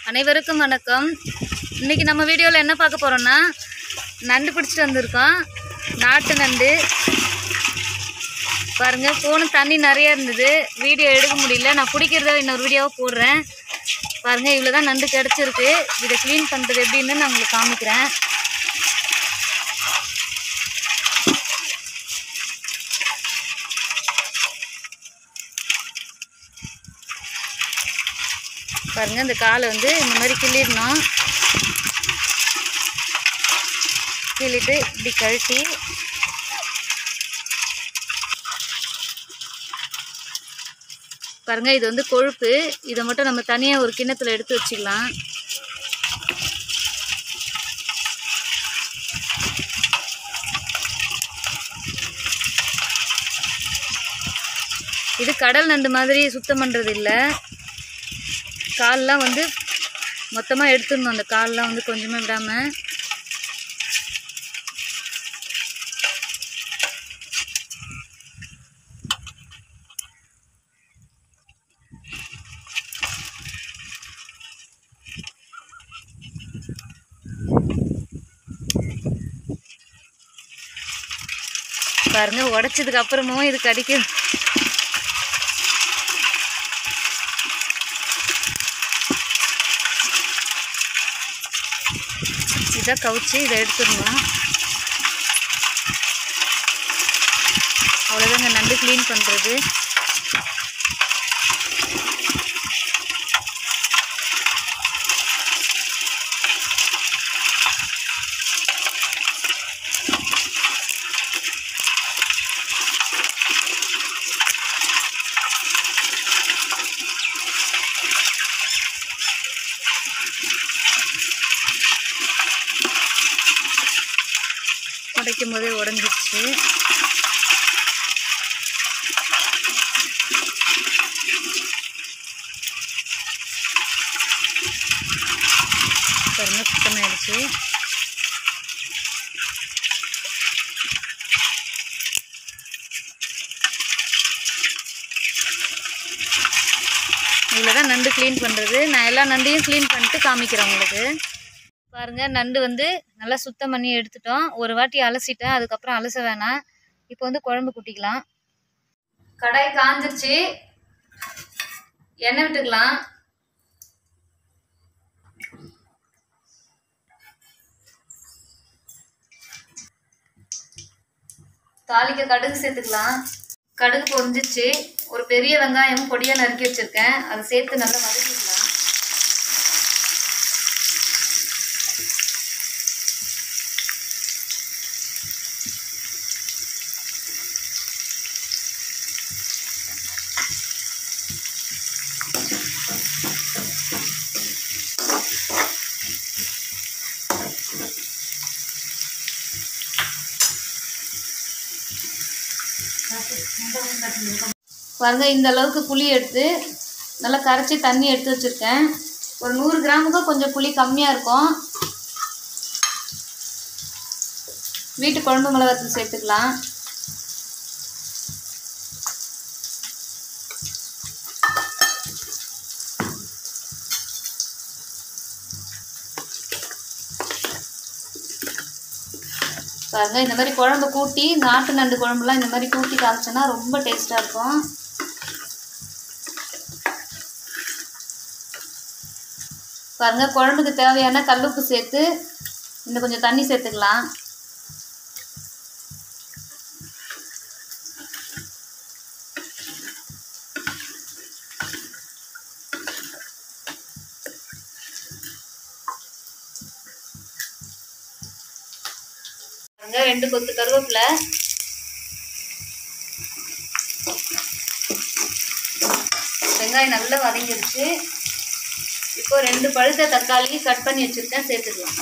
அனைவருக்கும் வணக்கம் இன்னைக்கு நம்ம வீடியோவில் என்ன பார்க்க போகிறோம்னா நண்டு பிடிச்சிட்டு வந்திருக்கோம் நாட்டு நண்டு பாருங்க ஃபோனு தண்ணி நிறைய இருந்தது வீடியோ எடுக்க முடியல நான் பிடிக்கிறத இன்னொரு வீடியோவை போடுறேன் பாருங்க இவ்வளோ தான் நண்டு கிடச்சிருக்கு இதை க்ளீன் பண்ணுறது எப்படின்னு நான் உங்களுக்கு காமிக்கிறேன் பாருங்க இந்த காலை வந்து இந்த மாதிரி கிள்ளிடணும் கிள்ளிட்டு இப்படி கழட்டி பாருங்க இது வந்து கொழுப்பு இதை மட்டும் நம்ம தனியாக ஒரு கிண்ணத்தில் எடுத்து வச்சுக்கலாம் இது கடல் நண்டு மாதிரி சுத்தம் பண்ணுறது இல்லை கால்லாம் வந்து மொத்தமாக எடுத்துடணும் அந்த கால்லாம் வந்து கொஞ்சமாக விடாமல் பாருங்க உடைச்சதுக்கு அப்புறமும் இது கடிக்கும் இதை கவுச்சு இதை எடுத்துடணும் அவ்வளோதாங்க நண்டு க்ளீன் பண்ணுறது உடைக்கும் போதே உடஞ்சிருச்சு பாருங்க சுத்தமாயிடுச்சு இதில் தான் நண்டு க்ளீன் பண்ணுறது நான் எல்லா நண்டையும் க்ளீன் பண்ணிட்டு காமிக்கிறேன் உங்களுக்கு பாருங்க நண்டு வந்து நல்லா சுத்தம் பண்ணி எடுத்துட்டோம் ஒரு வாட்டி அலசிட்டேன் அதுக்கப்புறம் அலச வேணாம் இப்போ வந்து குழம்பு குட்டிக்கலாம் கடாய் காஞ்சிருச்சு எண்ணெய் விட்டுக்கலாம் தாளிக்க கடுகு சேர்த்துக்கலாம் கடுகு பொரிஞ்சிச்சு ஒரு பெரிய வெங்காயம் பொடியாக நறுக்கி வச்சுருக்கேன் அதை சேர்த்து நல்லா வதக்கிக்கலாம் பாருங்க இந்த அளவுக்கு புளி எடுத்து நல்லா கரைச்சி தண்ணி எடுத்து வச்சுருக்கேன் ஒரு நூறு கிராமுக்கு கொஞ்சம் புளி கம்மியாக இருக்கும் வீட்டு குழம்பு மிளகாத்தூள் சேர்த்துக்கலாம் பாருங்க இந்த மாதிரி குழம்பு கூட்டி நாட்டு நண்டு குழம்புலாம் இந்த மாதிரி கூட்டி காமிச்சோன்னா ரொம்ப டேஸ்ட்டாக இருக்கும் பாருங்க குழம்புக்கு தேவையான கல்லுப்பு சேர்த்து இன்னும் கொஞ்சம் தண்ணி சேர்த்துக்கலாம் பாருங்க ரெண்டு கொத்து கருவேப்பிலை வெங்காயம் நல்லா வதங்கிருச்சு இப்போ ரெண்டு பழுத்த தக்காளி கட் பண்ணி வச்சுருக்கேன் சேர்த்துக்கலாம்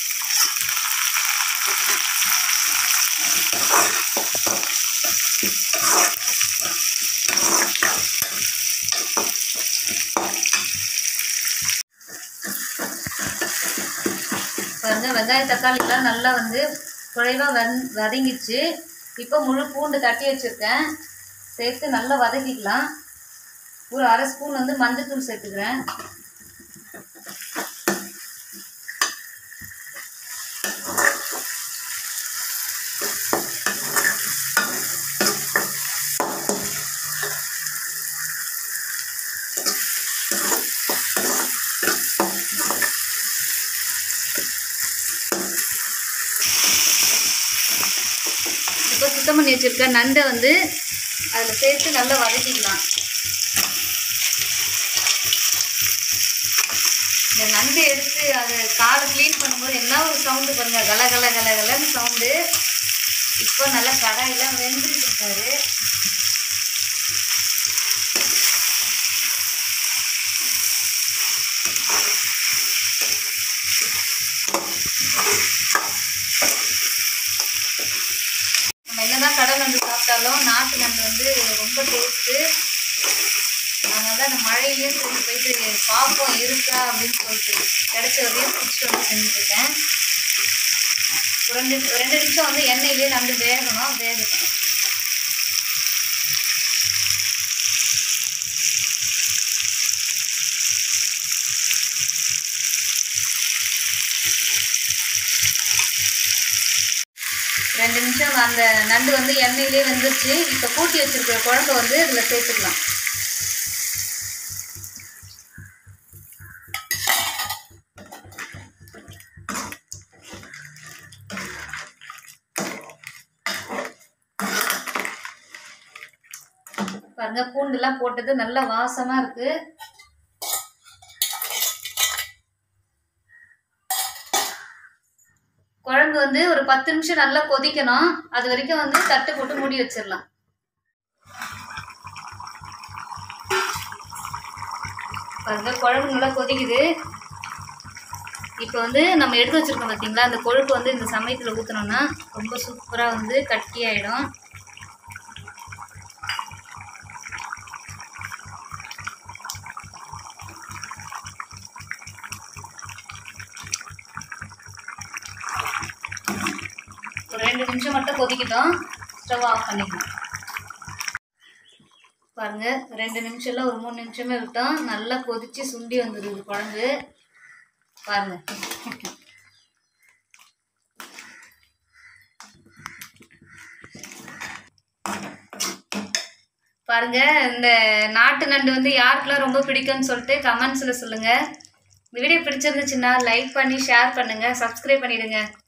பாருங்க வெங்காய தக்காளிலாம் நல்லா வந்து குறைவாக வந் வதங்கிச்சு இப்போ முழு பூண்டு தட்டி வச்சுருக்கேன் சேர்த்து நல்லா வதக்கிக்கலாம் ஒரு அரை ஸ்பூன் வந்து மஞ்சத்தூள் சேர்த்துக்கிறேன் இப்போ சுத்தம் பண்ணி வச்சுருக்க நண்டை வந்து அதில் சேர்த்து நல்லா வதக்கிக்கலாம் இந்த நண்டு எடுத்து அதை காலை க்ளீன் பண்ணும்போது என்ன ஒரு சவுண்டு பாருங்க கல கல கல கலன்னு சவுண்டு இப்போ நல்லா கடாயெல்லாம் வெந்துட்டு இருக்காரு நம்ம என்னதான் கடல் நண்டு சாப்பிட்டாலும் நாட்டு நண்டு வந்து ரொம்ப டேஸ்ட்டு அதனால தான் இந்த மழையிலையும் சரி போயிட்டு பார்ப்போம் இருக்கா அப்படின்னு சொல்லிட்டு கிடைச்ச வரையும் பிடிச்சிட்டு வந்து செஞ்சுருக்கேன் ஒரு ரெண்டு ஒரு ரெண்டு நிமிஷம் வந்து எண்ணெயிலேயே நண்டு வேகணும் வேகட்டும் ரெண்டு நிமிஷம் அந்த நண்டு வந்து எண்ணெயிலே வெந்துருச்சு இப்போ கூட்டி வச்சிருக்கிற குழம்பு வந்து இதில் சேர்த்துக்கலாம் பாருங்க பூண்டுலாம் போட்டது நல்ல வாசமா இருக்கு குழம்பு வந்து ஒரு பத்து நிமிஷம் நல்லா கொதிக்கணும் அது வரைக்கும் வந்து தட்டு போட்டு மூடி வச்சிடலாம் பாருங்க குழம்பு நல்லா கொதிக்குது இப்போ வந்து நம்ம எடுத்து வச்சிருக்கோம் பார்த்தீங்களா அந்த கொழுப்பு வந்து இந்த சமயத்தில் ஊற்றினோம்னா ரொம்ப சூப்பராக வந்து கட்டி ஆயிடும் ஒரு ரெண்டு நிமிஷம் மட்டும் கொதிக்கட்டும் ஸ்டவ் ஆஃப் பண்ணிக்கலாம் பாருங்க ரெண்டு நிமிஷம் இல்லை ஒரு மூணு நிமிஷமே விட்டோம் நல்லா கொதிச்சு சுண்டி வந்துடுது குழம்பு பாருங்க பாருங்க இந்த நாட்டு நண்டு வந்து யாருக்கெல்லாம் ரொம்ப பிடிக்கும்னு சொல்லிட்டு கமெண்ட்ஸில் சொல்லுங்கள் இந்த வீடியோ பிடிச்சிருந்துச்சுன்னா லைக் பண்ணி ஷேர் பண்ணுங்கள் சப்ஸ்கிரைப் பண்ணிடுங்க